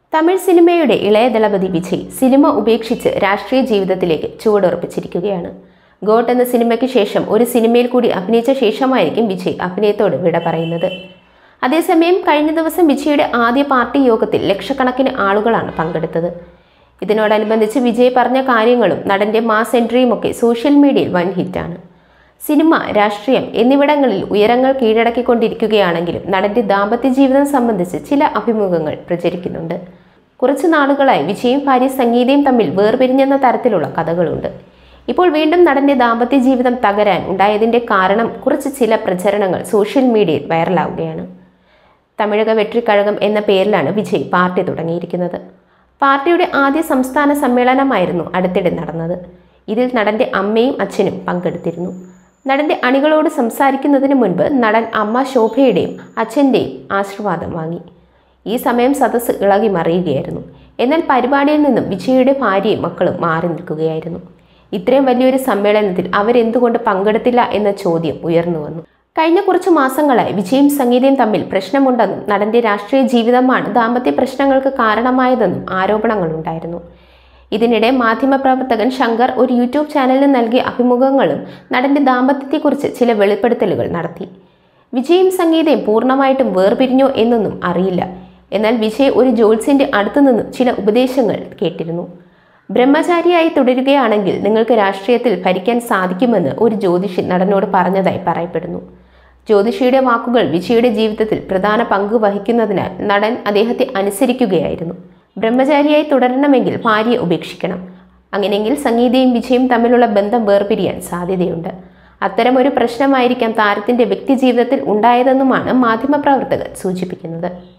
തമിഴ് സിനിമയുടെ ഇളയ ദളപതി വിജയ് സിനിമ ഉപേക്ഷിച്ച് രാഷ്ട്രീയ ജീവിതത്തിലേക്ക് ചുവടുറപ്പിച്ചിരിക്കുകയാണ് ഗോട്ട് എന്ന സിനിമയ്ക്ക് ശേഷം ഒരു സിനിമയിൽ കൂടി അഭിനയിച്ച ശേഷമായിരിക്കും വിജയ് അഭിനയത്തോട് വിട പറയുന്നത് അതേസമയം കഴിഞ്ഞ ദിവസം വിജയുടെ ആദ്യ പാർട്ടി യോഗത്തിൽ ലക്ഷക്കണക്കിന് ആളുകളാണ് പങ്കെടുത്തത് ഇതിനോടനുബന്ധിച്ച് വിജയ് പറഞ്ഞ കാര്യങ്ങളും നടന്റെ മാസ് എൻട്രിയും ഒക്കെ സോഷ്യൽ മീഡിയയിൽ വൻ ഹിറ്റാണ് സിനിമ രാഷ്ട്രീയം എന്നിവിടങ്ങളിൽ ഉയരങ്ങൾ കീഴടക്കിക്കൊണ്ടിരിക്കുകയാണെങ്കിലും നടന്റെ ദാമ്പത്യ ജീവിതം സംബന്ധിച്ച് ചില അഭിമുഖങ്ങൾ പ്രചരിക്കുന്നുണ്ട് കുറച്ചു നാളുകളായി വിജയും ഭാര്യ സംഗീതയും തമ്മിൽ വേർപിരിഞ്ഞെന്ന തരത്തിലുള്ള കഥകളുണ്ട് ഇപ്പോൾ വീണ്ടും നടന്റെ ദാമ്പത്യ ജീവിതം തകരാൻ ഉണ്ടായതിന്റെ കാരണം കുറച്ച് ചില പ്രചരണങ്ങൾ സോഷ്യൽ മീഡിയയിൽ വൈറലാവുകയാണ് തമിഴക വെട്രിക്കഴകം എന്ന പേരിലാണ് വിജയ് പാർട്ടി തുടങ്ങിയിരിക്കുന്നത് പാർട്ടിയുടെ ആദ്യ സംസ്ഥാന സമ്മേളനമായിരുന്നു അടുത്തിടെ നടന്നത് ഇതിൽ നടന്റെ അമ്മയും അച്ഛനും പങ്കെടുത്തിരുന്നു നടന്റെ അണികളോട് സംസാരിക്കുന്നതിന് മുൻപ് നടൻ അമ്മ ശോഭയുടെയും അച്ഛൻ്റെയും ആശീർവാദം വാങ്ങി ഈ സമയം സദസ്സ് ഇളകി മറിയുകയായിരുന്നു എന്നാൽ പരിപാടിയിൽ നിന്നും വിജയയുടെ ഭാര്യയും മക്കളും മാറി നിൽക്കുകയായിരുന്നു ഇത്രയും വലിയൊരു സമ്മേളനത്തിൽ അവരെന്തുകൊണ്ട് പങ്കെടുത്തില്ല എന്ന ചോദ്യം ഉയർന്നു വന്നു കഴിഞ്ഞ കുറച്ചു മാസങ്ങളായി വിജയും സംഗീതയും തമ്മിൽ പ്രശ്നമുണ്ടെന്നും നടന്റെ രാഷ്ട്രീയ ജീവിതമാണ് ദാമ്പത്യ പ്രശ്നങ്ങൾക്ക് കാരണമായതെന്നും ആരോപണങ്ങളുണ്ടായിരുന്നു ഇതിനിടെ മാധ്യമപ്രവർത്തകൻ ശങ്കർ ഒരു യൂട്യൂബ് ചാനലിന് നൽകിയ അഭിമുഖങ്ങളും നടന്റെ ദാമ്പത്യത്തെക്കുറിച്ച് ചില വെളിപ്പെടുത്തലുകൾ നടത്തി വിജയും സംഗീതയും പൂർണ്ണമായിട്ടും വേർപിരിഞ്ഞോ എന്നൊന്നും അറിയില്ല എന്നാൽ വിജയ് ഒരു ജോത്സ്യന്റെ അടുത്തു നിന്നും ചില ഉപദേശങ്ങൾ കേട്ടിരുന്നു ബ്രഹ്മചാരിയായി തുടരുകയാണെങ്കിൽ നിങ്ങൾക്ക് രാഷ്ട്രീയത്തിൽ ഭരിക്കാൻ സാധിക്കുമെന്ന് ഒരു ജ്യോതിഷി നടനോട് പറഞ്ഞതായി പറയപ്പെടുന്നു ജ്യോതിഷിയുടെ വാക്കുകൾ വിജയുടെ ജീവിതത്തിൽ പ്രധാന പങ്ക് വഹിക്കുന്നതിനാൽ നടൻ അദ്ദേഹത്തെ അനുസരിക്കുകയായിരുന്നു ബ്രഹ്മചാരിയായി തുടരണമെങ്കിൽ ഭാര്യയെ ഉപേക്ഷിക്കണം അങ്ങനെയെങ്കിൽ സംഗീതയും വിജയും തമ്മിലുള്ള ബന്ധം വേർപിരിയാൻ സാധ്യതയുണ്ട് അത്തരമൊരു പ്രശ്നമായിരിക്കാം താരത്തിന്റെ വ്യക്തിജീവിതത്തിൽ ഉണ്ടായതെന്നുമാണ് മാധ്യമപ്രവർത്തകർ സൂചിപ്പിക്കുന്നത്